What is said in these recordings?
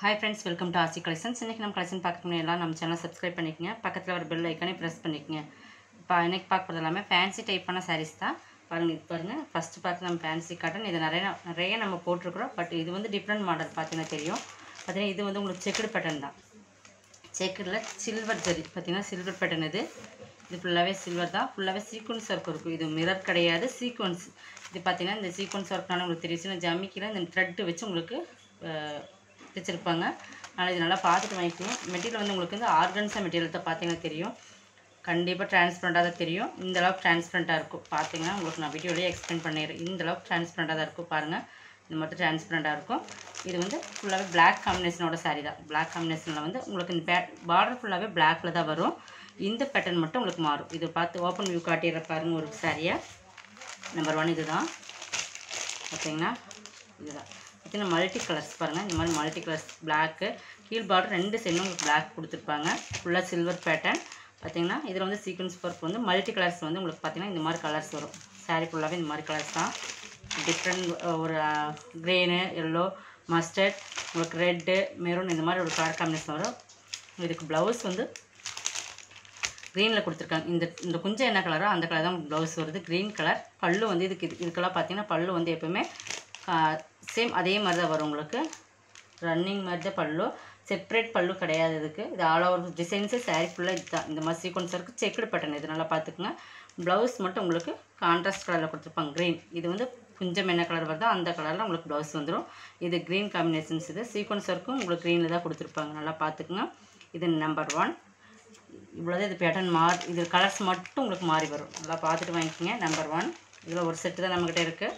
hi friends welcome to Aasi collections இன்றைக்கி நம்ம collection பார்க்கணும் எல்லாம் நம்ம சேனல் சப்ஸ்கிரைப் பண்ணிக்கங்க பக்கத்தில் வர பெல் ஐக்கானே ப்ரெஸ் பண்ணிக்கங்க இப்போ இன்றைக்கி பார்க்க போகிறது எல்லாமே ஃபேன்சி டைப்பான சாரீஸ் தான் பாருங்கள் இது பாருங்கள் ஃபஸ்ட்டு பார்த்து நம்ம ஃபேன்சி காட்டன் இது நிறைய நிறைய நம்ம போட்டிருக்கிறோம் பட் இது வந்து டிஃப்ரெண்ட் மாடல் பார்த்தீங்கன்னா தெரியும் பார்த்தீங்கன்னா இது வந்து உங்களுக்கு செக்குடு பேட்டர்ன் தான் செக்குடில் சில்வர் ஜரி பார்த்தீங்கன்னா சில்வர் பேட்டர்ன் இது இது ஃபுல்லாகவே சில்வர் தான் ஃபுல்லாகவே சீக்வன்ஸ் ஒர்க் இருக்கும் இது மிரர் கிடையாது சீக்வன்ஸ் இது பார்த்தீங்கன்னா இந்த சீக்வன்ஸ் ஒர்க்னால உங்களுக்கு தெரியும் சின்ன ஜமிக்கில் இந்த த்ரெட்டு வச்சு உங்களுக்கு அஹ், தைச்சிருப்பாங்க அதனால் இது நல்லா பார்த்துட்டு வாங்கிக்கணும் மெட்டீரியல் வந்து உங்களுக்கு வந்து ஆர்கன்ஸா மெட்டீரியல் தான் பார்த்தீங்கன்னா தெரியும் கண்டிப்பாக டிரான்ஸ்பரண்ட்டாக தான் தெரியும் இந்த அளவுக்கு டிரான்ஸ்பரண்ட்டாக இருக்கும் பார்த்தீங்கன்னா உங்களுக்கு நான் வீடியோலேயே எக்ஸ்பிளைன் பண்ணிடுறேன் இந்த அளவுக்கு டிரான்ஸ்பரண்ட்டாக தான் இருக்கும் பாருங்கள் இது மட்டும் டிரான்ஸ்பரண்ட்டாக இருக்கும் இது வந்து ஃபுல்லாகவே Black காம்பினேஷனோட saree தான் Black காம்பினேஷனில் வந்து உங்களுக்கு இந்த பே பார்டர் ஃபுல்லாகவே பிளாக்ல தான் வரும் இந்த பேட்டர்ன் மட்டும் உங்களுக்கு மாறும் இது பார்த்து ஓப்பன் வியூ காட்டிடுற பாருங்க ஒரு சாரியை நம்பர் ஒன் இதுதான் பார்த்தீங்கன்னா இதுதான் பார்த்தீங்கன்னா மல்டி கலர்ஸ் பாருங்கள் இந்த மாதிரி மல்டி கலர்ஸ் பிளாக்கு கீழ் பார்டர் ரெண்டு சைடும் உங்களுக்கு பிளாக் கொடுத்துருப்பாங்க ஃபுல்லாக சில்வர் பேட்டர்ன் பார்த்தீங்கன்னா இதில் வந்து சீக்வன்ஸ் ஒர்க் வந்து மல்டி கலர்ஸ் வந்து உங்களுக்கு பார்த்தீங்கன்னா இந்த மாதிரி கலர்ஸ் வரும் saree ஃபுல்லாகவே இந்த மாதிரி கலர்ஸ் தான் டிஃப்ரெண்ட் ஒரு க்ரீனு எல்லோ மஸ்டர்ட் உங்களுக்கு ரெட்டு மெரூன் இந்த மாதிரி ஒரு கலர் காம்பினேஷன் வரும் இதுக்கு ப்ளவுஸ் வந்து க்ரீனில் கொடுத்துருக்காங்க இந்த இந்த குஞ்சம் என்ன கலரோ அந்த கலர் தான் ப்ளவுஸ் வருது க்ரீன் கலர் பல்லு வந்து இதுக்கு இது இதுக்கெல்லாம் பார்த்தீங்கன்னா பல்லு வந்து எப்பவுமே சேம் அதே மாதிரி தான் வரும் உங்களுக்கு ரன்னிங் மாதிரி தான் பல்லு செப்பரேட் பல்லு கிடையாது இதுக்கு இது ஆல் ஓவர் டிசைன்ஸு saree ஃபுல்லாக இதுதான் இந்த மாதிரி சீக்வன்ஸ் இருக்குது செக்குடு பட்டன் இது நல்லா பார்த்துக்குங்க ப்ளவுஸ் மட்டும் உங்களுக்கு கான்ட்ராஸ்ட் கலரில் கொடுத்துருப்பாங்க க்ரீன் இது வந்து குஞ்சம் என்ன கலர் வருதோ அந்த கலரில் உங்களுக்கு ப்ளவுஸ் வந்துடும் இது க்ரீன் காம்பினேஷன்ஸ் இது சீக்வன்ஸ் ஒர்க்கும் உங்களுக்கு க்ரீனில் தான் கொடுத்துருப்பாங்க நல்லா பார்த்துக்குங்க இது நம்பர் ஒன் இவ்வளோதான் இது பேட்டர்ன் மாறி இது கலர்ஸ் மட்டும் உங்களுக்கு மாறி வரும் நல்லா பார்த்துட்டு வாங்கிக்கோங்க நம்பர் ஒன் இதில் ஒரு செட்டு தான் நம்மக்கிட்ட இருக்குது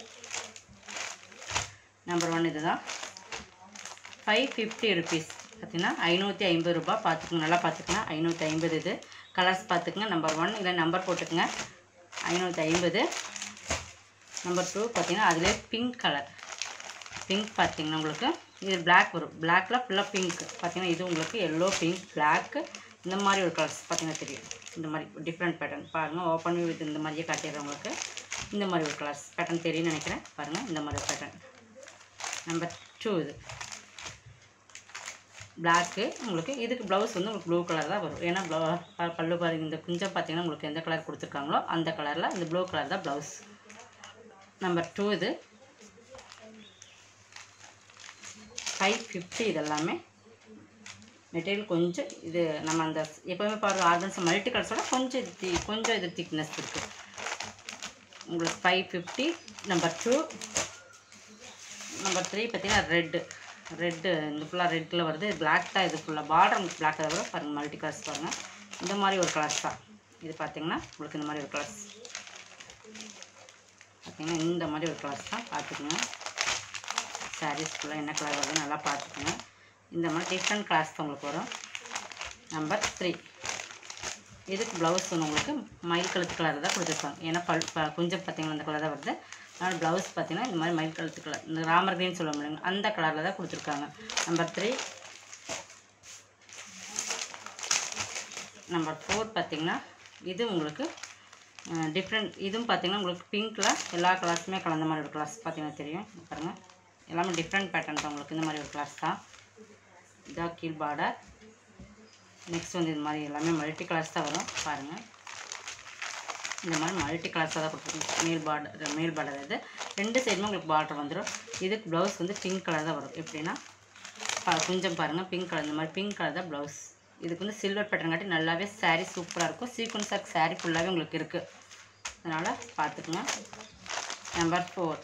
நம்பர் ஒன் இதுதான் ஃபைவ் ஃபிஃப்டி ருபீஸ் பார்த்தீங்கன்னா ஐநூற்றி ஐம்பது ரூபாய் பார்த்துக்குங்க நல்லா பார்த்துக்குங்க ஐநூற்றி ஐம்பது இது கலர்ஸ் பார்த்துக்குங்க நம்பர் ஒன் இல்லை நம்பர் போட்டுக்குங்க ஐநூற்றி ஐம்பது நம்பர் டூ பார்த்தீங்கன்னா அதிலே பிங்க் கலர் பிங்க் பார்த்தீங்கன்னா உங்களுக்கு இது Black வரும் பிளாக்ல ஃபுல்லாக பிங்க் பார்த்தீங்கன்னா இது உங்களுக்கு எல்லோ பிங்க் Black இந்த மாதிரி ஒரு கலர்ஸ் பார்த்தீங்கன்னா தெரியும் இந்த மாதிரி டிஃப்ரெண்ட் பேட்டர்ன் பாருங்கள் ஓப்பன் வித் இந்த மாதிரியே காட்டிடுறேன் உங்களுக்கு இந்த மாதிரி ஒரு கலர்ஸ் பேட்டர்ன் தெரியும்னு நினைக்கிறேன் பாருங்கள் இந்த மாதிரி பேட்டர்ன் நம்பர் டூ இது பிளாக்கு உங்களுக்கு இதுக்கு ப்ளவுஸ் வந்து உங்களுக்கு ப்ளூ கலர் தான் வரும் ஏன்னா ப்ளவு ப- பல்லு பாருங்க இந்த குஞ்சம் பார்த்தீங்கன்னா உங்களுக்கு எந்த கலர் கொடுத்துருக்காங்களோ அந்த கலரில் இந்த ப்ளூ கலர் தான் ப்ளவுஸ் நம்பர் டூ இது ஃபைவ் ஃபிஃப்டி இதெல்லாமே மெட்டீரியல் கொஞ்சம் இது நம்ம அந்த எப்போவுமே பாருங்க ஆர்கன்ஸ் மல்டி கலர்ஸோட கொஞ்சம் இது தி கொஞ்சம் இது திக்னஸ் இருக்குது உங்களுக்கு five fifty number two number three பார்த்தீங்கன்னா ரெட்டு ரெட்டு இந்த ஃபுல்லாக ரெட்டில் வருது பிளாக் தான் இது ஃபுல்லாக பார்டர் உங்களுக்கு பிளாக் தான் வரும் பாருங்கள் மல்டி கலர்ஸ் பாருங்கள் இந்த மாதிரி ஒரு கலர்ஸ் தான் இது பார்த்தீங்கன்னா உங்களுக்கு இந்த மாதிரி ஒரு கலர்ஸ் பார்த்தீங்கன்னா இந்த மாதிரி ஒரு கலர்ஸ் தான் பார்த்துக்குங்க சாரீஸ் ஃபுல்லாக என்ன கலர் வருது நல்லா பார்த்துக்குங்க இந்த மாதிரி டிஃப்ரெண்ட் கலர்ஸ் தான் உங்களுக்கு வரும் நம்பர் த்ரீ இதுக்கு ப்ளவுஸ் வந்து உங்களுக்கு மயில் கழுத்து கலர் தான் கொடுத்துருப்பாங்க ஏன்னா பல் ப- கொஞ்சம் பார்த்தீங்கன்னா அந்த கலர் தான் வருது அதனால் ப்ளவுஸ் பார்த்தீங்கன்னா இந்த மாதிரி மயில் கழுத்து கலர் இந்த ராமர் கிரீன் சொல்ல முடியுங்க அந்த கலரில் தான் கொடுத்துருக்காங்க நம்பர் த்ரீ நம்பர் ஃபோர் பார்த்தீங்கன்னா இது உங்களுக்கு டிஃப்ரெண்ட் இதுவும் பார்த்தீங்கன்னா உங்களுக்கு பிங்க்கில் எல்லா கலர்ஸுமே கலந்த மாதிரி ஒரு கலர்ஸ் பார்த்தீங்கன்னா தெரியும் இங்க பாருங்க எல்லாமே டிஃப்ரெண்ட் பேட்டர்ன் தான் உங்களுக்கு இந்த மாதிரி ஒரு கலர்ஸ் தான் இதான் கீழ் பார்டர் நெக்ஸ்ட் வந்து இது மாதிரி எல்லாமே மல்டி கலர்ஸ் தான் வரும் பாருங்கள் இந்த மாதிரி மல்டி கலர்ஸாக தான் கொடுத்துருக்கோம் மேல் பார்டர் மேல் பார்டர் இது ரெண்டு சைடுமே உங்களுக்கு பார்டர் வந்துடும் இதுக்கு ப்ளவுஸ் வந்து பிங்க் கலர் தான் வரும் எப்படின்னா பா- கொஞ்சம் பாருங்கள் பிங்க் கலர் இந்த மாதிரி பிங்க் கலர் தான் ப்ளவுஸ் இதுக்கு வந்து சில்வர் பேட்டர்ன் காட்டி நல்லாவே saree சூப்பராக இருக்கும் சீக்வன்ஸ் ஒர்க் saree ஃபுல்லாகவே உங்களுக்கு இருக்குது அதனால் பார்த்துக்குங்க number four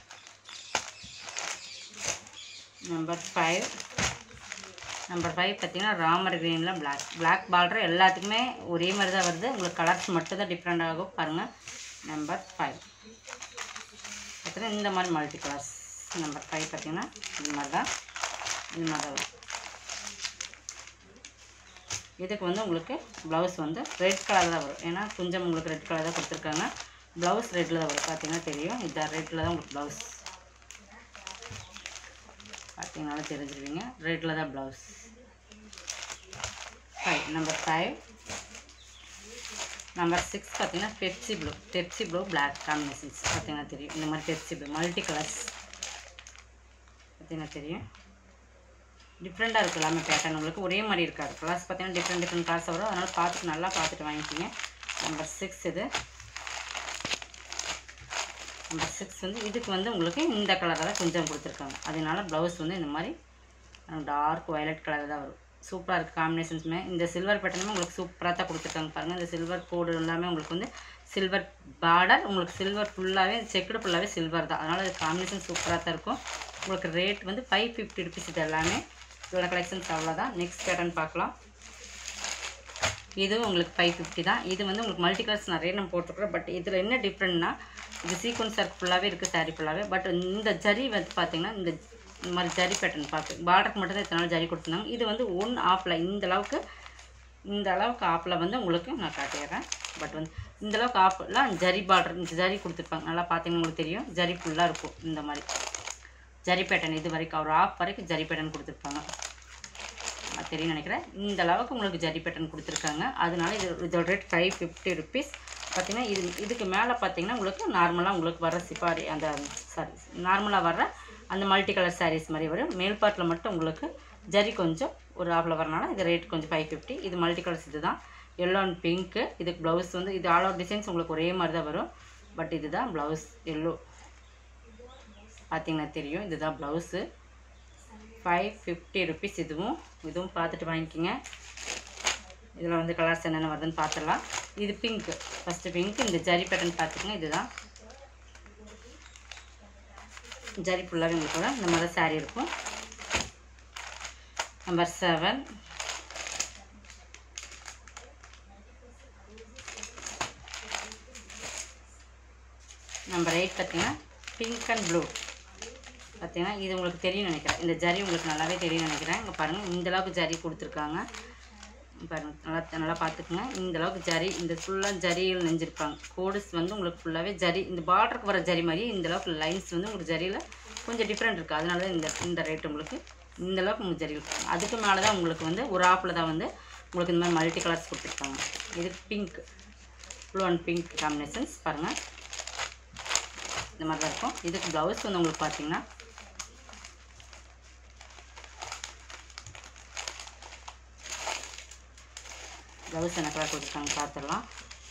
number five number five பார்த்தீங்கன்னா ராமர் க்ரீனில் பிளாக் பிளாக் பார்டர் எல்லாத்துக்குமே ஒரே மாதிரி தான் வருது உங்களுக்கு கலர்ஸ் மட்டும் தான் டிஃப்ரெண்ட் ஆகும் பாருங்கள் நம்பர் ஃபைவ் பார்த்தீங்கன்னா இந்த மாதிரி மல்டி கலர்ஸ் நம்பர் ஃபைவ் பார்த்தீங்கன்னா இந்த மாதிரி தான் இந்த மாதிரி தான் வரும் இதுக்கு வந்து உங்களுக்கு ப்ளவுஸ் வந்து ரெட் கலர் தான் வரும் ஏன்னா கொஞ்சம் உங்களுக்கு ரெட் கலர் தான் கொடுத்துருக்காங்க ப்ளவுஸ் ரெட்டில் தான் வரும் பார்த்தீங்கன்னா தெரியும் இந்த ரெட்டில் தான் உங்களுக்கு ப்ளவுஸ் பார்த்தீங்கனாலும் தெரிஞ்சிருவீங்க ரெட்டில் தான் blouse five number five number six பார்த்தீங்கன்னா Pepsi blue Pepsi blue black combinations பார்த்தீங்கன்னா தெரியும் இந்த மாதிரி பெப்சி ப்ளூ மல்டி கலர்ஸ் பார்த்தீங்கன்னா தெரியும் டிஃப்ரெண்ட்டாக இருக்குது எல்லாமே பேட்டர்ன் உங்களுக்கு ஒரே மாதிரி இருக்காது கலர்ஸ் பார்த்தீங்கன்னா டிஃப்ரெண்ட் டிஃப்ரெண்ட் கலர்ஸ் வரும் அதனால் பார்த்துட்டு நல்லா பார்த்துட்டு வாங்கிக்கிங்க நம்பர் சிக்ஸ் இது நம்பர் சிக்ஸ் வந்து இதுக்கு வந்து உங்களுக்கு இந்த கலரில் தான் கொஞ்சம் கொடுத்துருக்காங்க அதனால ப்ளவுஸ் வந்து இந்த மாதிரி டார்க் வயலட் கலர் தான் வரும் சூப்பராக இருக்குது காம்பினேஷன்ஸுமே இந்த சில்வர் பேட்டர்னுமே உங்களுக்கு சூப்பராக தான் கொடுத்துருக்காங்க பாருங்கள் இந்த சில்வர் கோடு எல்லாமே உங்களுக்கு வந்து சில்வர் பார்டர் உங்களுக்கு சில்வர் ஃபுல்லாகவே செக்குடு ஃபுல்லாகவே சில்வர் தான் அதனால் இது காம்பினேஷன் சூப்பராக தான் இருக்கும் உங்களுக்கு ரேட் வந்து ஃபைவ் ஃபிஃப்டி ருபீஸ் இது எல்லாமே இதோட கலெக்ஷன்ஸ் அவ்வளோதான் நெக்ஸ்ட் பேட்டர்ன் பார்க்கலாம் இதுவும் உங்களுக்கு ஃபைவ் ஃபிஃப்டி தான் இது வந்து உங்களுக்கு மல்டி கலர்ஸ் நிறைய நம்ம போட்டிருக்கிறோம் பட் இதில் என்ன டிஃப்ரெண்ட்னா இது சீக்வன்ஸ் ஒர்க் ஃபுல்லாகவே இருக்குது சாரீ ஃபுல்லாகவே பட் இந்த ஜரி வந்து பார்த்தீங்கன்னா இந்த இந்த மாதிரி ஜரி பேட்டர்ன் பார்த்து பார்டருக்கு மட்டும் தான் இத்தனை நாள் ஜரி கொடுத்துருந்தாங்க இது வந்து ஒன் ஆப்பில் இந்த அளவுக்கு இந்த அளவுக்கு ஆப்பில் வந்து உங்களுக்கு நான் காட்டிடுறேன் பட் வந்து இந்த அளவுக்கு ஆப்லாம் ஜரி பார்டர் இந்த ஜரி கொடுத்துருப்பாங்க நல்லா பார்த்தீங்கன்னா உங்களுக்கு தெரியும் ஜரி ஃபுல்லாக இருக்கும் இந்த மாதிரி ஜரி பேட்டர்ன் இது வரைக்கும் ஒரு ஆஃப் வரைக்கும் ஜரி பேட்டர்ன் கொடுத்துருப்பாங்க அது தெரியும் நினைக்கிறேன் இந்த அளவுக்கு உங்களுக்கு ஜரி பேட்டர்ன் கொடுத்துருக்காங்க அதனால இது இதோட ரேட் ஃபைவ் ஃபிஃப்டி ருபீஸ் பார்த்தீங்கன்னா இது இதுக்கு மேலே பார்த்தீங்கன்னா உங்களுக்கு நார்மலாக உங்களுக்கு வர சிப்பாரி அந்த சாரி நார்மலாக வர்ற அந்த மல்டி கலர் சாரீஸ் மாதிரி வரும் மேல் பார்ட்டில் மட்டும் உங்களுக்கு ஜரி கொஞ்சம் ஒரு ஆஃபில் வரனால இது ரேட் கொஞ்சம் ஃபைவ் ஃபிஃப்டி இது மல்டி கலர்ஸ் இது தான் எல்லோ அண்ட் பிங்க்கு இதுக்கு ப்ளவுஸ் வந்து இது ஆல் ஓவர் டிசைன்ஸ் உங்களுக்கு ஒரே மாதிரி தான் வரும் பட் இதுதான் ப்ளவுஸ் எல்லோ பார்த்தீங்கன்னா தெரியும் இதுதான் ப்ளவுஸு ஃபைவ் ஃபிஃப்டி ருபீஸ் இதுவும் இதுவும் பார்த்துட்டு வாங்கிக்கோங்க இதில் வந்து கலர்ஸ் என்னென்ன வருதுன்னு பார்த்துடலாம் இது பிங்க் ஃபஸ்ட்டு பிங்க் இந்த ஜரி பேட்டர்ன் பார்த்துக்கோங்க இதுதான் ஜரி ஃபுல்லாகவே உங்களுக்கு கூட இந்த மாதிரி saree இருக்கும் நம்பர் செவன் நம்பர் எயிட் பார்த்தீங்கன்னா பிங்க் அண்ட் ப்ளூ பார்த்தீங்கன்னா இது உங்களுக்கு தெரியும் நினைக்கிறேன் இந்த ஜரி உங்களுக்கு நல்லாவே தெரியும் நினைக்கிறேன் இங்கே பாருங்கள் இந்த அளவுக்கு ஜரி கொடுத்துருக்காங்க பாருங்க நல்லா நல்லா பார்த்துக்குங்க இந்த அளவுக்கு ஜரி இந்த ஃபுல்லாக ஜரியில் நெஞ்சிருப்பாங்க கோடுஸ் வந்து உங்களுக்கு ஃபுல்லாகவே ஜரி இந்த பார்டருக்கு வர ஜரி மாதிரி இந்த அளவுக்கு லைன்ஸ் வந்து உங்களுக்கு ஜரியில் கொஞ்சம் டிஃப்ரெண்ட் இருக்குது அதனால தான் இந்த இந்த ரேட் உங்களுக்கு இந்த அளவுக்கு உங்களுக்கு ஜரி இருக்கும் அதுக்கு மேலே தான் உங்களுக்கு வந்து ஒரு ஆப்பில் தான் வந்து உங்களுக்கு இந்த மாதிரி மல்டி கலர்ஸ் கொடுத்துருக்காங்க இது pink blue and pink combinations பாருங்கள் இந்த மாதிரி தான் இருக்கும் இதுக்கு ப்ளவுஸ் வந்து உங்களுக்கு பார்த்தீங்கன்னா ப்ளவுஸ் என்ன கலர் கொடுத்துருக்காங்க பார்த்துடலாம்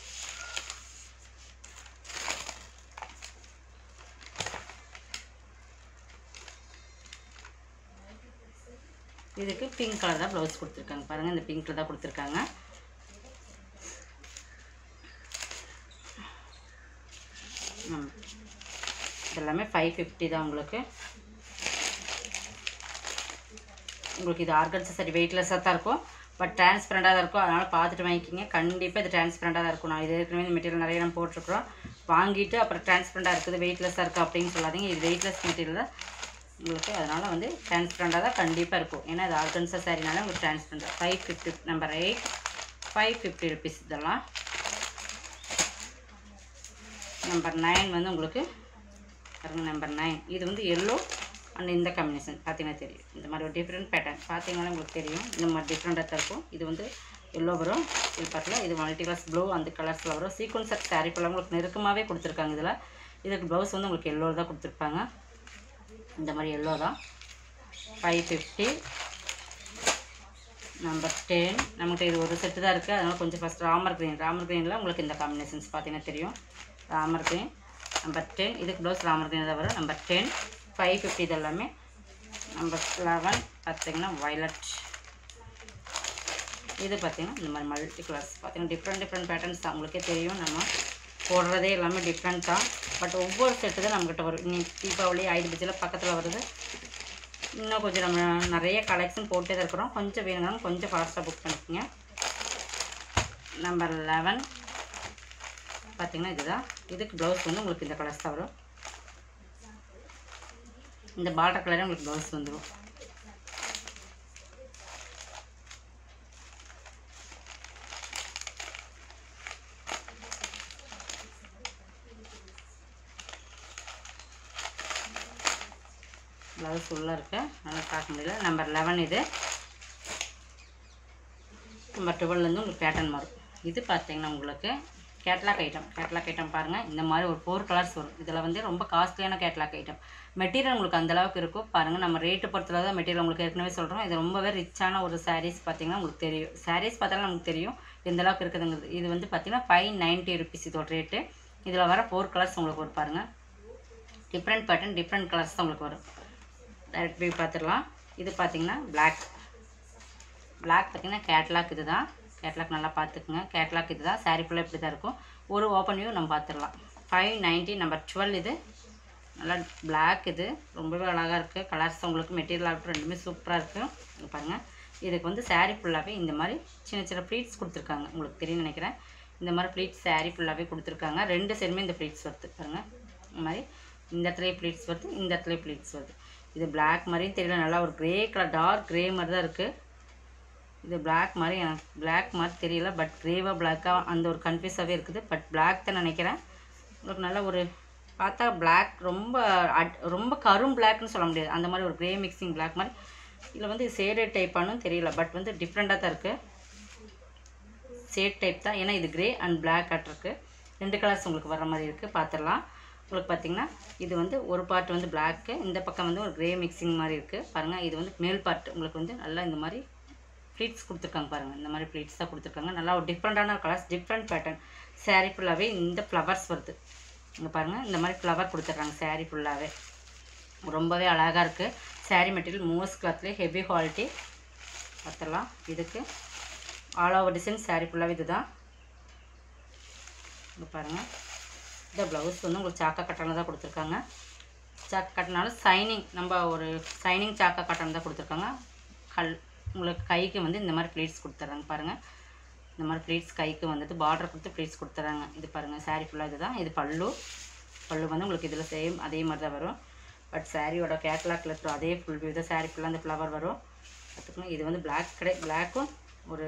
இதுக்கு பிங்க் கலர் தான் ப்ளவுஸ் கொடுத்துருக்காங்க பாருங்கள் இந்த பிங்க்கில் தான் கொடுத்துருக்காங்க ம் இதெல்லாமே ஃபைவ் ஃபிஃப்டி தான் உங்களுக்கு உங்களுக்கு இது ஆர்கன்ஸ் சரி வெயிட்லெஸ்ஸாக தான் இருக்கும் பட் டிரான்ஸ்பரண்டாக தான் இருக்கும் அதனால் பார்த்துட்டு வாங்கிக்கிங்க கண்டிப்பாக இது டிரான்ஸ்பரண்டாக தான் இருக்கும் நான் இது ஏற்கனவே இந்த மெட்டீரியல் நிறைய நம்ம போட்டிருக்கிறோம் வாங்கிட்டு அப்புறம் டிரான்ஸ்பரண்டாக இருக்குது வெயிட்லெஸ்ஸாக இருக்குது அப்படின்னு சொல்லாதீங்க இது வெயிட்லெஸ் மெட்டீரியல் தான் உங்களுக்கு அதனால் வந்து டிரான்ஸ்பரண்டாக தான் கண்டிப்பாக இருக்கும் ஏன்னா இது ஆர்கன்ஸா சாரினால உங்களுக்கு டிரான்ஸ்பரண்டாக five fifty number eight five fifty rupees இதெல்லாம் நம்பர் நைன் வந்து உங்களுக்கு பாருங்க நம்பர் நைன் இது வந்து எல்லோ அண்ட் இந்த காம்பினேஷன் பார்த்தீங்கன்னா தெரியும் இந்த மாதிரி ஒரு டிஃப்ரெண்ட் பேட்டர்ன் பார்த்தீங்கன்னா உங்களுக்கு தெரியும் இந்த மாதிரி டிஃப்ரெண்ட்டாக தான் இருக்கும் இது வந்து எல்லோ வரும் இது பார்த்துல இது மல்டி கலர்ஸ் ப்ளூ அந்த கலர்ஸில் வரும் சீக்வன்ஸ் ஆஃப் சாரீ ஃபுல்லாக உங்களுக்கு நெருக்கமாகவே கொடுத்துருக்காங்க இதில் இதுக்கு ப்ளவுஸ் வந்து உங்களுக்கு எல்லோ தான் கொடுத்துருப்பாங்க இந்த மாதிரி எல்லோ தான் ஃபைவ் ஃபிஃப்டி நம்பர் டென் நம்மகிட்ட இது ஒரு செட்டு தான் இருக்குது அதனால் கொஞ்சம் ஃபஸ்ட் ராமர் க்ரீன் ராமர் க்ரீனில் உங்களுக்கு இந்த காம்பினேஷன்ஸ் பார்த்தீங்கன்னா தெரியும் ராமர் க்ரீன் நம்பர் டென் இதுக்கு ப்ளவுஸ் ராமர் க்ரீன் தான் வரும் நம்பர் டென் ஃபைவ் ஃபிஃப்டி இது எல்லாமே நம்பர் லெவன் பார்த்தீங்கன்னா வயலட் இது பார்த்தீங்கன்னா இந்த மாதிரி மல்டி கலர்ஸ் பார்த்தீங்கன்னா டிஃப்ரெண்ட் டிஃப்ரெண்ட் பேட்டர்ன்ஸ் தான் உங்களுக்கே தெரியும் நம்ம போடுறதே எல்லாமே டிஃப்ரெண்ட் தான் பட் ஒவ்வொரு செட்டு தான் நம்மக்கிட்ட வரும் இன்னைக்கு தீபாவளி ஐదు பட்ஜெட்டில் பக்கத்தில் வருது இன்னும் கொஞ்சம் நம்ம நிறைய கலெக்ஷன் போட்டே தான் இருக்கிறோம் கொஞ்சம் வேணுங்கிறவங்க கொஞ்சம் ஃபாஸ்ட்டாக புக் பண்ணிக்கோங்க நம்பர் லெவன் பார்த்தீங்கன்னா இதுதான் இதுக்கு ப்ளவுஸ் வந்து உங்களுக்கு இந்த கலர்ஸ் தான் வரும் இந்த பார்டர் கலரே உங்களுக்கு ப்ளவுஸ் வந்துடும் ப்ளவுஸ் உள்ளே இருக்கு நல்லா பார்க்க முடியல நம்பர் லெவன் இது நம்பர் டுவெல்லேருந்து உங்களுக்கு பேட்டர்ன் மாறும் இது பார்த்தீங்கன்னா உங்களுக்கு கேட்லாக் ஐட்டம் கேட்லாக் ஐட்டம் பாருங்கள் இந்த மாதிரி ஒரு ஃபோர் கலர்ஸ் வரும் இதில் வந்து ரொம்ப காஸ்ட்லியான கேட்லாக் ஐட்டம் மெட்டீரியல் உங்களுக்கு அந்த அளவுக்கு இருக்கும் பாருங்கள் நம்ம ரேட்டு பொறுத்தளவு தான் மெட்டீரியல் உங்களுக்கு ஏற்கனவே சொல்கிறோம் இது ரொம்பவே ரிச்சான ஒரு சாரீஸ் பார்த்தீங்கன்னா உங்களுக்கு தெரியும் சாரீஸ் பார்த்தாலும் நமக்கு தெரியும் எந்த அளவுக்கு இருக்குதுங்கிறது இது வந்து பார்த்தீங்கன்னா ஃபைவ் நைன்ட்டி ருபீஸ் இதோட ரேட்டு இதில் வர ஃபோர் கலர்ஸ் உங்களுக்கு வரும் பாருங்கள் டிஃப்ரெண்ட் பேட்டர்ன் டிஃப்ரெண்ட் கலர்ஸ் தான் உங்களுக்கு வரும் டைரக்ட் வியூ பார்த்துடலாம் இது பார்த்தீங்கன்னா Black Black பார்த்தீங்கன்னா கேட்லாக் இது தான் கேட்லாக் நல்லா பார்த்துக்குங்க கேட்லாக் இது தான் சாரீ ஃபுல்லாக இப்படி தான் இருக்கும் ஒரு ஓப்பன் வியூ நம்ம பார்த்துடலாம் ஃபைவ் நைன்ட்டி நம்பர் டுவெல் இது நல்லா Black இது ரொம்பவே அழகாக இருக்குது கலர்ஸ் உங்களுக்கு மெட்டீரியல் ஆகட்டும் ரெண்டுமே சூப்பராக இருக்குது இங்க பாருங்கள் இதுக்கு வந்து saree ஃபுல்லாகவே இந்த மாதிரி சின்ன சின்ன ப்ளீட்ஸ் கொடுத்துருக்காங்க உங்களுக்கு தெரியும் நினைக்கிறேன் இந்த மாதிரி ப்ளீட்ஸ் saree ஃபுல்லாகவே கொடுத்துருக்காங்க ரெண்டு சைடுமே இந்த ப்ளீட்ஸ் வருது பாருங்கள் இந்த மாதிரி இந்த இடத்துலயே ப்ளீட்ஸ் வருது இந்த இடத்துலயே ப்ளீட்ஸ் வருது இது Black மாதிரியும் தெரியல நல்லா ஒரு கிரே கலர் டார்க் கிரே மாதிரி தான் இருக்குது இது Black மாதிரி எனக்கு Black மாதிரி தெரியல பட் கிரேவாக பிளாக்காக அந்த ஒரு கன்ஃபியூஸாகவே இருக்குது பட் Black தான் நினைக்கிறேன் உங்களுக்கு நல்ல ஒரு பார்த்தா Black ரொம்ப அட் ரொம்ப கரும் பிளாக்னு சொல்ல முடியாது அந்த மாதிரி ஒரு கிரே மிக்சிங் Black மாதிரி இதில் வந்து ஷேடட் டைப்பானு தெரியல பட் வந்து டிஃப்ரெண்ட்டாக தான் இருக்குது ஷேட் டைப் தான் ஏன்னா இது கிரே அண்ட் Black ஆட் இருக்குது ரெண்டு கலர்ஸ் உங்களுக்கு வர மாதிரி இருக்குது பார்த்துடலாம் உங்களுக்கு பார்த்தீங்கன்னா இது வந்து ஒரு பார்ட் வந்து Black இந்த பக்கம் வந்து ஒரு கிரே மிக்சிங் மாதிரி இருக்குது பாருங்கள் இது வந்து மேல் பார்ட் உங்களுக்கு வந்து நல்லா இந்த மாதிரி ப்ளீட்ஸ் கொடுத்துருக்காங்க பாருங்கள் இந்த மாதிரி ப்ளீட்ஸ் தான் கொடுத்துருக்காங்க நல்லா ஒரு டிஃப்ரெண்ட்டான கலர்ஸ் டிஃப்ரெண்ட் பேட்டர்ன் saree ஃபுல்லாகவே இந்த ஃப்ளவர்ஸ் வருது இங்கே பாருங்கள் இந்த மாதிரி ஃப்ளவர் கொடுத்துட்றாங்க saree ஃபுல்லாகவே ரொம்பவே அழகாக இருக்குது saree மெட்டீரியல் மோஸ்ட் கிளாத்லேயே ஹெவி குவாலிட்டி பார்த்துடலாம் இதுக்கு ஆல் ஓவர் டிசைன் saree ஃபுல்லாகவே இதுதான் இங்கே பாருங்கள் இந்த ப்ளவுஸ் வந்து உங்களுக்கு சாக்கா கட்டனில் தான் கொடுத்துருக்காங்க சாக்கா கட்டினாலும் சைனிங் நம்ம ஒரு சைனிங் சாக்கா கட்டன் தான் கொடுத்துருக்காங்க கல் உங்களுக்கு கைக்கு வந்து இந்த மாதிரி ப்ளீட்ஸ் கொடுத்துட்றாங்க பாருங்கள் இந்த மாதிரி ப்ளீட்ஸ் கைக்கு வந்துட்டு பார்டர் கொடுத்து ப்ளீட்ஸ் கொடுத்துட்றாங்க இது பாருங்கள் saree ஃபுல்லாக இதுதான் இது பல்லு பல்லு வந்து உங்களுக்கு இதில் சேம் அதே மாதிரி தான் வரும் பட் சாரியோட கேட்லாக்ல இருக்கிற அதே ஃபுல் வியூ தான் saree ஃபுல்லாக அந்த ஃப்ளவர் வரும் பார்த்துக்கணும் இது வந்து Black கிடை பிளாக்கும் ஒரு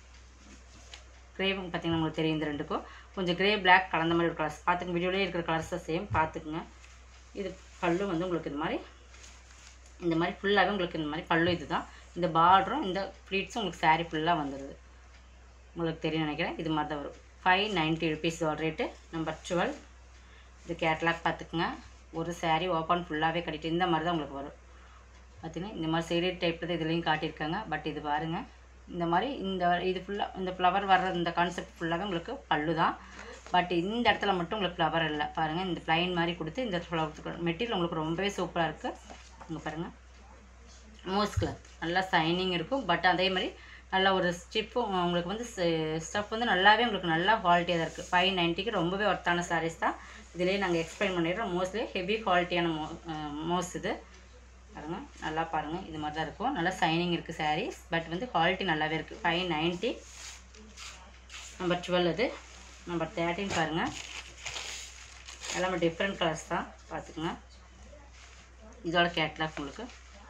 கிரேவும் பார்த்தீங்கன்னா உங்களுக்கு தெரியும் இந்த ரெண்டுக்கும் கொஞ்சம் கிரே Black கலந்த மாதிரி ஒரு கலர்ஸ் பார்த்துங்க வீடியோலேயே இருக்கிற கலர்ஸ் தான் சேம் பார்த்துக்குங்க இது பல்லு வந்து உங்களுக்கு இது மாதிரி இந்த மாதிரி ஃபுல்லாகவே உங்களுக்கு இந்த மாதிரி பல்லு இதுதான் இந்த பார்டரும் இந்த ப்ளீட்ஸும் உங்களுக்கு saree ஃபுல்லாக வந்துடுது உங்களுக்கு தெரியும் நினைக்கிறேன் இது மாதிரி தான் வரும் ஃபைவ் நைன்ட்டி ருபீஸோட ரேட்டு நம்பர் டுவெல் இது கேட்லாக் பார்த்துக்குங்க ஒரு saree ஓப்பன் ஃபுல்லாகவே கட்டிட்டு இந்த மாதிரி தான் உங்களுக்கு வரும் பார்த்தீங்கன்னா இந்த மாதிரி சைடட் டைப்பில் தான் இதுலேயும் காட்டியிருக்காங்க பட் இது பாருங்கள் இந்த மாதிரி இந்த இது ஃபுல்லாக இந்த ஃப்ளவர் வர்ற இந்த கான்செப்ட் ஃபுல்லாகவே உங்களுக்கு பல்லு தான் பட் இந்த இடத்துல மட்டும் உங்களுக்கு ஃப்ளவர் இல்லை பாருங்கள் இந்த ப்ளைன் மாதிரி கொடுத்து இந்த ஃப்ளவர் மெட்டீரியல் உங்களுக்கு ரொம்பவே சூப்பராக இருக்குது இங்கே பாருங்கள் மோஸ் கிளாத் நல்லா சைனிங் இருக்கும் பட் அதே மாதிரி நல்ல ஒரு ஸ்டிப்பும் உங்களுக்கு வந்து ஸ்டஃப் வந்து நல்லாவே உங்களுக்கு நல்லா குவாலிட்டியாக தான் இருக்குது ஃபைவ் நைன்ட்டிக்கு ரொம்பவே ஒர்த்தான சாரீஸ் தான் இதிலே நாங்கள் எக்ஸ்பிளைன் பண்ணிடுறோம் மோஸ்ட்லி ஹெவி குவாலிட்டியான மோ மோஸ் இது பாருங்க நல்லா பாருங்கள் இது மாதிரி தான் இருக்கும் நல்லா சைனிங் இருக்குது சாரீஸ் பட் வந்து குவாலிட்டி நல்லாவே இருக்குது ஃபைவ் நைன்ட்டி நம்பர் டுவெல் இது நம்பர் தேர்ட்டின் பாருங்கள் எல்லாமே டிஃப்ரெண்ட் கலர்ஸ் தான் பார்த்துக்குங்க இதோட கேட்லாக் உங்களுக்கு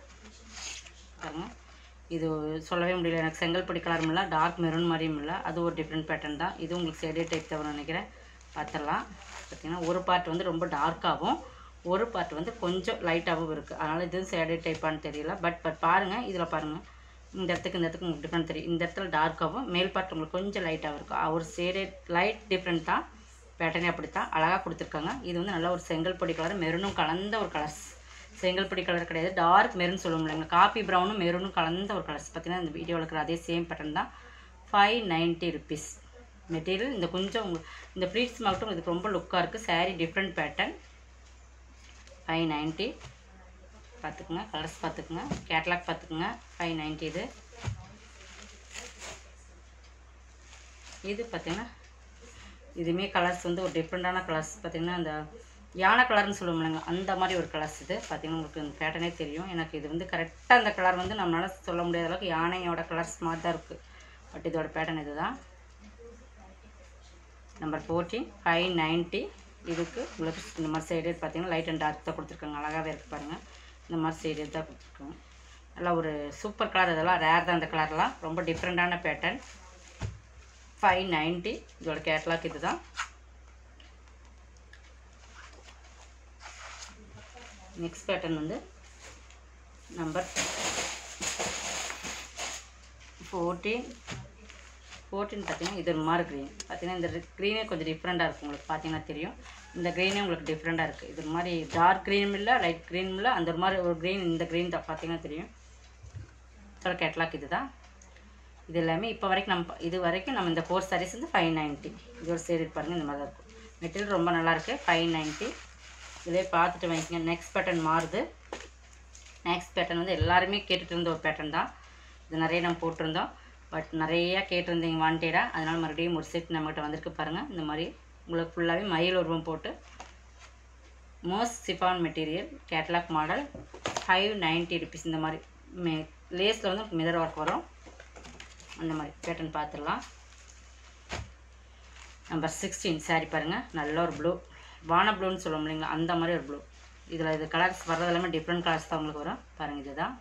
பாருங்க இது சொல்லவே முடியல எனக்கு செங்கல்படி கலரும் இல்லை டார்க் மெரூன் மாதிரியும் இல்லை அது ஒரு டிஃப்ரெண்ட் பேட்டர்ன் தான் இது உங்களுக்கு ஷேடே டைப் தவிர நினைக்கிறேன் பார்த்துடலாம் பார்த்தீங்கன்னா ஒரு பார்ட் வந்து ரொம்ப டார்க்காகவும் ஒரு பார்ட் வந்து கொஞ்சம் லைட்டாகவும் இருக்குது அதனால் இது ஷேடே டைப்பான்னு தெரியல பட் பட் பாருங்கள் இதில் பாருங்கள் இந்த இடத்துக்கு இந்த இடத்துக்கு உங்களுக்கு டிஃப்ரெண்ட் தெரியும் இந்த இடத்துல டார்க்காகவும் மேல் பார்ட் உங்களுக்கு கொஞ்சம் லைட்டாகவும் இருக்கும் ஒரு ஷேடே லைட் டிஃப்ரெண்ட் தான் பேட்டர்னே அப்படி தான் அழகாக கொடுத்துருக்காங்க இது வந்து நல்ல ஒரு செங்கல்பொடி கலர் மெரூனும் கலந்த ஒரு கலர்ஸ் செங்கல்பொடி கலர் கிடையாது டார்க் மெரூன் சொல்ல முடியல காப்பி ப்ரௌனும் மெரூனும் கலந்த ஒரு கலர்ஸ் பார்த்தீங்கன்னா இந்த வீடியோவில் இருக்கிற அதே சேம் பேட்டர்ன் தான் ஃபைவ் நைன்ட்டி ருபீஸ் மெட்டீரியல் இந்த கொஞ்சம் உங்க- இந்த ப்ளீட்ஸ் மட்டும் இதுக்கு ரொம்ப லுக்காக இருக்குது saree different pattern five ninety பார்த்துக்குங்க கலர்ஸ் பார்த்துக்குங்க கேட்லாக் பார்த்துக்குங்க ஃபைவ் நைன்ட்டி இது இது பார்த்தீங்கன்னா இதுவுமே கலர்ஸ் வந்து ஒரு டிஃப்ரெண்ட்டான கலர்ஸ் பார்த்தீங்கன்னா அந்த யானை கலர்னு சொல்லுவோம்லங்க அந்த மாதிரி ஒரு கலர்ஸ் இது பார்த்தீங்கன்னா உங்களுக்கு இந்த பேட்டர்னே தெரியும் எனக்கு இது வந்து கரெக்டாக அந்த கலர் வந்து நம்மளால சொல்ல முடியாத அளவுக்கு யானையோட கலர்ஸ் மாதிரி தான் இருக்குது பட் இதோட பேட்டர்ன் இதுதான் நம்பர் ஃபோர்டீன் ஃபைவ் நைன்ட்டி இதுக்கு உங்களுக்கு இந்த மாதிரி சைடு பார்த்தீங்கன்னா லைட் அண்ட் டார்க் தான் கொடுத்துருக்காங்க அழகாகவே இருக்குது பாருங்கள் இந்த மாதிரி சைடு தான் கொடுத்துருக்காங்க நல்லா ஒரு சூப்பர் கலர் இதெல்லாம் ரேர் தான் இந்த கலர்லாம் ரொம்ப டிஃப்ரெண்ட்டான பேட்டர்ன் ஃபைவ் நைன்ட்டி இதோட கேட்லாக் இது தான் நெக்ஸ்ட் பேட்டர்ன் வந்து நம்பர் ஃபோர்டீன் ஃபோர்டீன் பார்த்தீங்கன்னா இது ஒரு மாதிரி க்ரீன் பார்த்தீங்கன்னா இந்த க்ரீனே கொஞ்சம் டிஃப்ரெண்ட்டாக இருக்கும் உங்களுக்கு பார்த்தீங்கன்னா தெரியும் இந்த க்ரீனே உங்களுக்கு டிஃப்ரெண்ட்டாக இருக்குது இது ஒரு மாதிரி டார்க் க்ரீனும் இல்லை லைட் க்ரீனும் இல்லை அந்த மாதிரி ஒரு க்ரீன் இந்த க்ரீன் தான் பார்த்தீங்கன்னா தெரியும் இதோட கேட்லாக் இது தான் இது எல்லாமே இப்போ வரைக்கும் நம்ம இது வரைக்கும் நம்ம இந்த ஃபோர் சாரீஸ் வந்து ஃபைவ் நைன்ட்டி இது ஒரு சைடு பாருங்கள் இந்த மாதிரி தான் இருக்கும் மெட்டீரியல் ரொம்ப நல்லாயிருக்கு ஃபைவ் நைன்ட்டி இதே பார்த்துட்டு வாங்கிக்கோங்க நெக்ஸ்ட் பேட்டர்ன் மாறுது நெக்ஸ்ட் பேட்டர்ன் வந்து எல்லாருமே கேட்டுட்டு இருந்த ஒரு பேட்டர்ன் தான் இது நிறைய நம்ம போட்டிருந்தோம் பட் நிறையா கேட்டிருந்தீங்க வாண்டேடாக அதனால் மறுபடியும் ஒரு செட் நம்மகிட்ட வந்திருக்கு பாருங்கள் இந்த மாதிரி உங்களுக்கு ஃபுல்லாகவே மயில் உருவம் போட்டு most chiffon material catalogue model five ninety rupees இந்த மாதிரி மே லேஸில் வந்து மிதர் ஒர்க் வரும் அந்த மாதிரி பேட்டர்ன் பார்த்துடலாம் நம்பர் சிக்ஸ்டீன் சாரி பாருங்கள் நல்ல ஒரு ப்ளூ வான ப்ளூன்னு சொல்லுவோம் இல்லைங்களா அந்த மாதிரி ஒரு ப்ளூ இதில் இது கலர்ஸ் வர்றது எல்லாமே டிஃப்ரெண்ட் கலர்ஸ் தான் உங்களுக்கு வரும் பாருங்கள் இதுதான்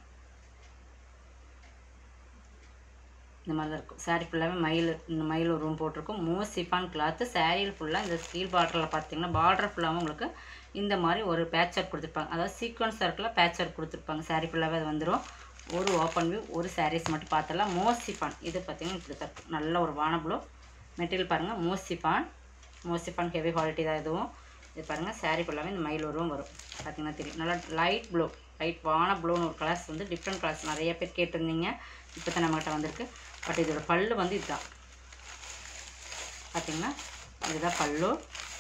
இந்த மாதிரி தான் இருக்கும் சாரீ ஃபுல்லாகவே மயில் இந்த மயில் ஒரு ரூம் போட்டிருக்கும் மோஸ்ட் சிஃபான் கிளாத்து சாரியில் ஃபுல்லாக இந்த ஸ்டீல் பார்டரில் பார்த்தீங்கன்னா பார்டர் ஃபுல்லாகவும் உங்களுக்கு இந்த மாதிரி ஒரு பேட்ச் ஒர்க் கொடுத்துருப்பாங்க அதாவது சீக்வன்ஸ் ஒர்க்கில் பேட்ச் ஒர்க் கொடுத்துருப்பாங்க சாரீ ஃபுல்லாகவே அது வந்துடும் ஒரு ஓப்பன் வியூ ஒரு சாரீஸ் மட்டும் பார்த்துடலாம் மோஸ்ட் சிஃபான் இது பார்த்தீங்கன்னா இப்படி தான் இருக்கும் நல்ல ஒரு வான ப்ளூ மெட்டீரியல் பாருங்கள் most chiffon most chiffon heavy quality தான் இதுவும் இது பாருங்கள் சாரீ ஃபுல்லாகவே இந்த மயில் உருவம் வரும் பார்த்தீங்கன்னா தெரியும் நல்லா லைட் ப்ளூ லைட் வான ப்ளூன்னு ஒரு கலர்ஸ் வந்து டிஃப்ரெண்ட் கலர்ஸ் நிறைய பேர் கேட்டிருந்தீங்க இப்போ தான் நம்மகிட்ட வந்திருக்கு பட் இதோட பல்லு வந்து இதுதான் பார்த்தீங்கன்னா இதுதான் பல்லு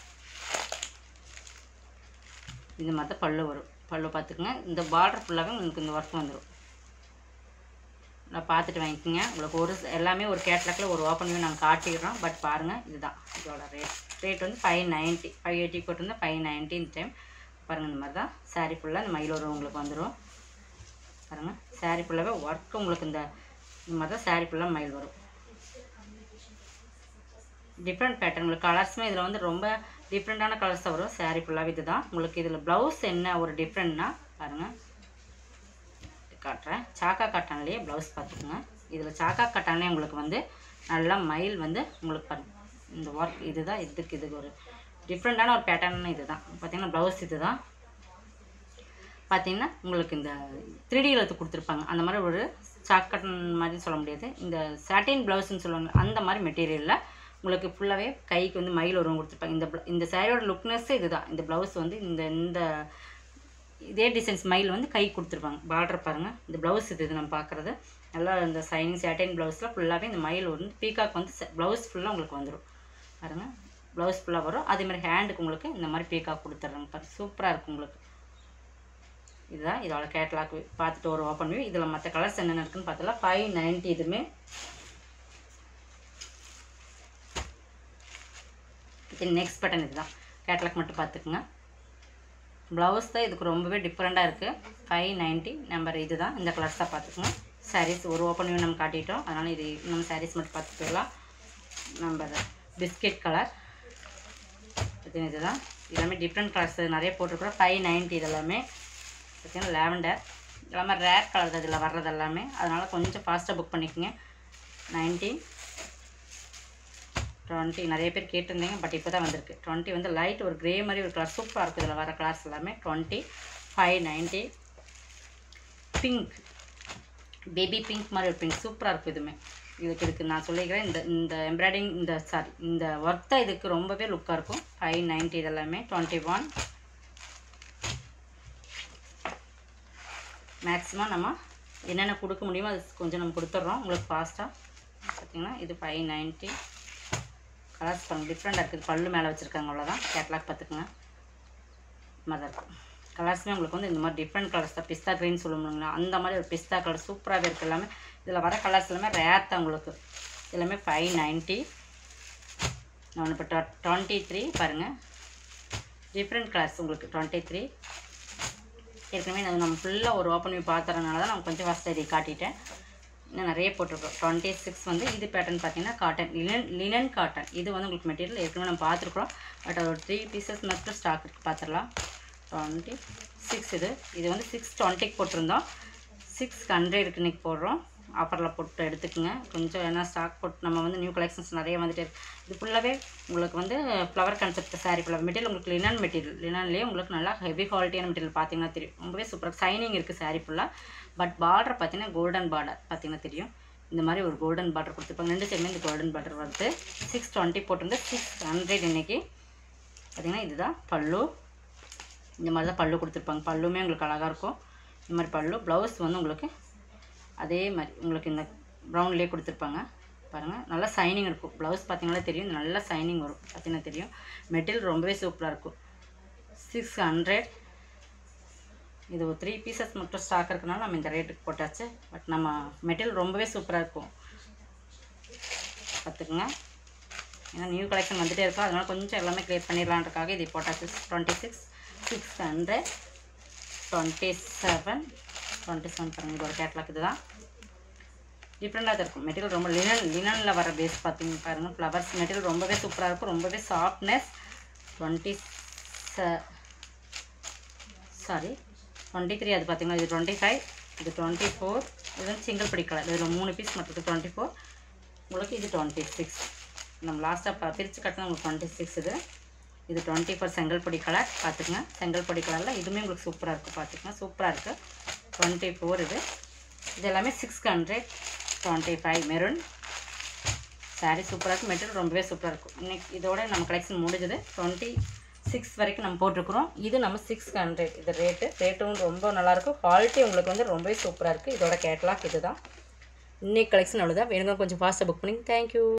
இது மாதிரி தான் பல்லு வரும் பல்லு பார்த்துக்குங்க இந்த பார்டர் ஃபுல்லாகவே உங்களுக்கு இந்த ஒர்க் வந்துடும் நான் பார்த்துட்டு வாங்கிக்கோங்க உங்களுக்கு ஒரு எல்லாமே ஒரு கேட்லாக்கில் ஒரு ஓப்பன் பண்ணி நாங்கள் காட்டிடுறோம் பட் பாருங்கள் இதுதான் இதோட ரேட் ரேட் வந்து ஃபைவ் நைன்ட்டி ஃபைவ் எயிட்டி போட்டிருந்தா ஃபைவ் நைன்ட்டி இந்த டைம் பாருங்கள் இந்த மாதிரி தான் சாரீ ஃபுல்லாக இந்த மயில் ஒரு உங்களுக்கு வந்துடும் பாருங்கள் சாரீ ஃபுல்லாகவே ஒர்க் உங்களுக்கு இந்த இந்த மாதிரி தான் சாரீ ஃபுல்லாக மயில் வரும் டிஃப்ரெண்ட் பேட்டர்ன் உங்களுக்கு கலர்ஸுமே இதில் வந்து ரொம்ப டிஃப்ரெண்ட்டான கலர்ஸ் தான் வரும் சாரீ ஃபுல்லாகவே இது தான் உங்களுக்கு இதில் ப்ளவுஸ் என்ன ஒரு டிஃப்ரெண்ட்னா பாருங்கள் காட்டுறேன் சாக்கா காட்டன்லேயே ப்ளவுஸ் பார்த்துக்குங்க இதில் சாக்கா காட்டன்லேயே உங்களுக்கு வந்து நல்லா மயில் வந்து உங்களுக்கு பாருங்க இந்த ஒர்க் இது தான் இதுக்கு இதுக்கு ஒரு டிஃப்ரெண்ட்டான ஒரு பேட்டர்ன் இது தான் பார்த்தீங்கன்னா ப்ளவுஸ் இது தான் பார்த்தீங்கன்னா உங்களுக்கு இந்த த்ரீ டி எழுத்து கொடுத்துருப்பாங்க அந்த மாதிரி ஒரு சாக் காட்டன் மாதிரி சொல்ல முடியாது இந்த சாட்டின் ப்ளவுஸ்ன்னு சொல்லுவாங்க அந்த மாதிரி மெட்டீரியலில் உங்களுக்கு ஃபுல்லாகவே கைக்கு வந்து மயில் உருவம் கொடுத்துருப்பாங்க இந்த bl- இந்த சாரியோட லுக்னஸ்ஸே இதுதான் இந்த ப்ளவுஸ் வந்து இந்த இந்த இதே டிசைன்ஸ் மயில் வந்து கை கொடுத்துருப்பாங்க பார்டர் பாருங்கள் இந்த ப்ளவுஸ் இது இது நம்ம பார்க்குறது நல்லா இந்த சைனிங் சாட்டின் ப்ளவுஸில் ஃபுல்லாகவே இந்த மயில் வந்து பீகாக் வந்து ப்ளவுஸ் ஃபுல்லாக உங்களுக்கு வந்துடும் பாருங்கள் ப்ளவுஸ் ஃபுல்லாக வரும் அதே மாதிரி ஹேண்டுக்கு உங்களுக்கு இந்த மாதிரி பீகாக் கொடுத்துட்றாங்க பாருங்க சூப்பராக இருக்கும் உங்களுக்கு இதுதான் இதோட கேட்லாக் பார்த்துட்டு ஒரு ஓப்பன் வியூ இதில் மற்ற கலர்ஸ் என்னென்ன இருக்குன்னு பார்த்தலாம் ஃபைவ் நைன்ட்டி இதுமே இது நெக்ஸ்ட் பட்டன் இதுதான் கேட்லாக் மட்டும் பார்த்துக்குங்க ப்ளவுஸ் தான் இதுக்கு ரொம்பவே டிஃப்ரெண்ட்டாக இருக்குது ஃபைவ் நைன்ட்டி நம்பர் இது தான் இந்த கலர்ஸ் தான் பார்த்துக்குங்க சாரீஸ் ஒரு ஓப்பன் வியூ நம்ம காட்டிட்டோம் அதனால் இது நம்ம சாரீஸ் மட்டும் பார்த்து போயிடலாம் நம்பர் பிஸ்கெட் கலர் இது இதுதான் எல்லாமே டிஃப்ரெண்ட் கலர்ஸ் நிறைய போட்டிருக்கிறோம் ஃபைவ் நைன்ட்டி இதெல்லாமே பார்த்தீங்கன்னா லேவண்டர் எல்லாமே ரேர் கலர் தான் இதில் வர்றது எல்லாமே அதனால் கொஞ்சம் ஃபாஸ்ட்டாக புக் பண்ணிக்கோங்க நைன்டீன் டுவெண்ட்டி நிறைய பேர் கேட்டிருந்தீங்க பட் இப்போ தான் வந்திருக்கு டுவெண்ட்டி வந்து லைட் ஒரு கிரே மாதிரி ஒரு கலர் சூப்பராக இருக்குது இதில் வர கலர்ஸ் எல்லாமே twenty five ninety pink baby pink மாதிரி ஒரு பிங்க் சூப்பராக இருக்கும் இதுவுமே இதுக்கு இதுக்கு நான் சொல்லிக்கிறேன் இந்த இந்த எம்ப்ராய்டிங் இந்த சாரி இந்த ஒர்க் தான் இதுக்கு ரொம்பவே லுக்காக இருக்கும் ஃபைவ் நைன்ட்டி இதெல்லாமே டுவெண்ட்டி ஒன் மேக்ஸிமம் நம்ம என்னென்ன கொடுக்க முடியுமோ அது கொஞ்சம் நம்ம கொடுத்துட்றோம் உங்களுக்கு ஃபாஸ்ட்டாக பார்த்தீங்கன்னா இது ஃபைவ் நைன்ட்டி கலர்ஸ் பாருங்கள் டிஃப்ரெண்ட்டாக இருக்குது பல்லு மேலே வச்சுருக்காங்க அவ்வளோதான் கேட்லாக் பார்த்துக்குங்க இந்த மாதிரி தான் இருக்கும் கலர்ஸுமே உங்களுக்கு வந்து இந்த மாதிரி டிஃப்ரெண்ட் கலர்ஸ் தான் பிஸ்தா க்ரீன் சொல்லுவாங்களா அந்த மாதிரி ஒரு பிஸ்தா கலர் சூப்பராகவே இருக்குது எல்லாமே இதில் வர கலர்ஸ் எல்லாமே ரேர் தான் உங்களுக்கு எல்லாமே ஃபைவ் நைன்ட்டி நான் இப்போ டுவெண்ட்டி த்ரீ பாருங்கள் டிஃப்ரெண்ட் கலர்ஸ் உங்களுக்கு டுவெண்ட்டி த்ரீ ஏற்கனவே அது நம்ம ஃபுல்லாக ஒரு ஓப்பன் பண்ணி பார்த்துறதுனால தான் நான் கொஞ்சம் ஃபஸ்ட் இதை காட்டிட்டேன் இன்னும் நிறைய போட்டிருக்கோம் டுவெண்ட்டி சிக்ஸ் வந்து இது பேட்டர்ன் பார்த்தீங்கன்னா காட்டன் லினன் லினன் காட்டன் இது வந்து உங்களுக்கு மெட்டீரியல் ஏற்கனவே நம்ம பார்த்துருக்குறோம் பட் அது ஒரு த்ரீ பீசஸ் மட்டும் ஸ்டாக் இருக்குது பார்த்துடலாம் டுவெண்ட்டி சிக்ஸ் இது இது வந்து சிக்ஸ் டுவெண்ட்டிக்கு போட்டிருந்தோம் சிக்ஸ் ஹண்ட்ரடுக்கு இன்றைக்கி போடுறோம் ஆஃபரில் போட்டு எடுத்துக்கோங்க கொஞ்சம் ஏன்னா ஸ்டாக் போட்டு நம்ம வந்து நியூ கலெக்ஷன்ஸ் நிறைய வந்துட்டு இருக்கு இது ஃபுல்லாகவே உங்களுக்கு வந்து ஃப்ளவர் கான்செப்ட் சாரீ ஃபுல்லாக மெட்டீரியல் உங்களுக்கு லினன் மெட்டீரியல் லினன்லேயே உங்களுக்கு நல்லா ஹெவி குவாலிட்டியான மெட்டீரியல் பார்த்தீங்கன்னா தெரியும் ரொம்பவே சூப்பராக சைனிங் இருக்குது சாரீ ஃபுல்லாக பட் பார்டர் பார்த்தீங்கன்னா கோல்டன் பார்டர் பார்த்தீங்கன்னா தெரியும் இந்த மாதிரி ஒரு கோல்டன் பார்டர் கொடுத்துருப்பாங்க ரெண்டு சைடுமே இந்த கோல்டன் பார்டர் வருது சிக்ஸ் டுவெண்ட்டி போட்டிருந்து சிக்ஸ் ஹண்ட்ரட் இன்னைக்கு பார்த்தீங்கன்னா இதுதான் பல்லு இந்த மாதிரி தான் பல்லு கொடுத்துருப்பாங்க பல்லுமே உங்களுக்கு அழகாக இருக்கும் இந்த மாதிரி பல்லு ப்ளவுஸ் வந்து உங்களுக்கு அதே மாதிரி உங்களுக்கு இந்த ப்ரௌன்லேயே கொடுத்துருப்பாங்க பாருங்கள் நல்லா சைனிங் இருக்கும் ப்ளவுஸ் பார்த்தீங்கன்னா தெரியும் நல்லா சைனிங் வரும் பார்த்தீங்கன்னா தெரியும் மெட்டீரியல் ரொம்பவே சூப்பராக இருக்கும் சிக்ஸ் ஹண்ட்ரட் இது ஒரு த்ரீ பீசஸ் மட்டும் ஸ்டாக் இருக்கனால நம்ம இந்த ரேட்டுக்கு போட்டாச்சு பட் நம்ம மெட்டீரியல் ரொம்பவே சூப்பராக இருக்கும் பார்த்துக்குங்க ஏன்னா நியூ கலெக்ஷன் வந்துட்டே இருக்கும் அதனால கொஞ்சம் எல்லாமே க்ளியர் பண்ணிடலான்றக்காக இது போட்டாச்சு twenty six six hundred twenty seven twenty seven பாருங்கள் இது ஒரு கேட்லாக் இதுதான் டிஃப்ரெண்ட்டாக இருக்கும் மெட்டீரியல் ரொம்ப லினன் லினனில் வர பேஸ் பார்த்தீங்க பாருங்கள் ஃப்ளவர்ஸ் மெட்டீரியல் ரொம்பவே சூப்பராக இருக்கும் ரொம்பவே softness twenty sorry twenty three அது பார்த்தீங்கன்னா இது டுவெண்ட்டி ஃபைவ் இது டுவெண்ட்டி ஃபோர் இது வந்து சிங்கிள் படி கலர் இதில் மூணு பீஸ் மட்டும் இது டுவெண்ட்டி ஃபோர் உங்களுக்கு இது டுவெண்ட்டி சிக்ஸ் நம்ம லாஸ்ட்டாக பிரித்து கட்டினா உங்களுக்கு டுவெண்ட்டி சிக்ஸ் இது இது டுவெண்ட்டி ஃபோர் செங்கல் பொடி கலர் பார்த்துக்குங்க செங்கல் பொடி கலரில் இதுவுமே உங்களுக்கு சூப்பராக இருக்குது பார்த்துக்குங்க சூப்பராக இருக்குது டுவெண்ட்டி ஃபோர் இது இது எல்லாமே six hundred twenty five maroon saree சூப்பராக இருக்கும் மெட்டீரியல் ரொம்பவே சூப்பராக இருக்கும் இன்னைக்கு இதோட நம்ம கலெக்ஷன் முடிஞ்சது டுவெண்ட்டி சிக்ஸ் வரைக்கும் நம்ம போட்டிருக்கிறோம் இது நம்ம சிக்ஸ் ஹண்ட்ரட் இது ரேட்டு ரேட்டும் ரொம்ப நல்லாயிருக்கும் குவாலிட்டி உங்களுக்கு வந்து ரொம்பவே சூப்பராக இருக்குது இதோட கேட்லாக் இது தான் இன்னைக்கு கலெக்ஷன் அவ்வளோதான் வேணுங்க கொஞ்சம் ஃபாஸ்ட்டாக புக் பண்ணி தேங்க்யூ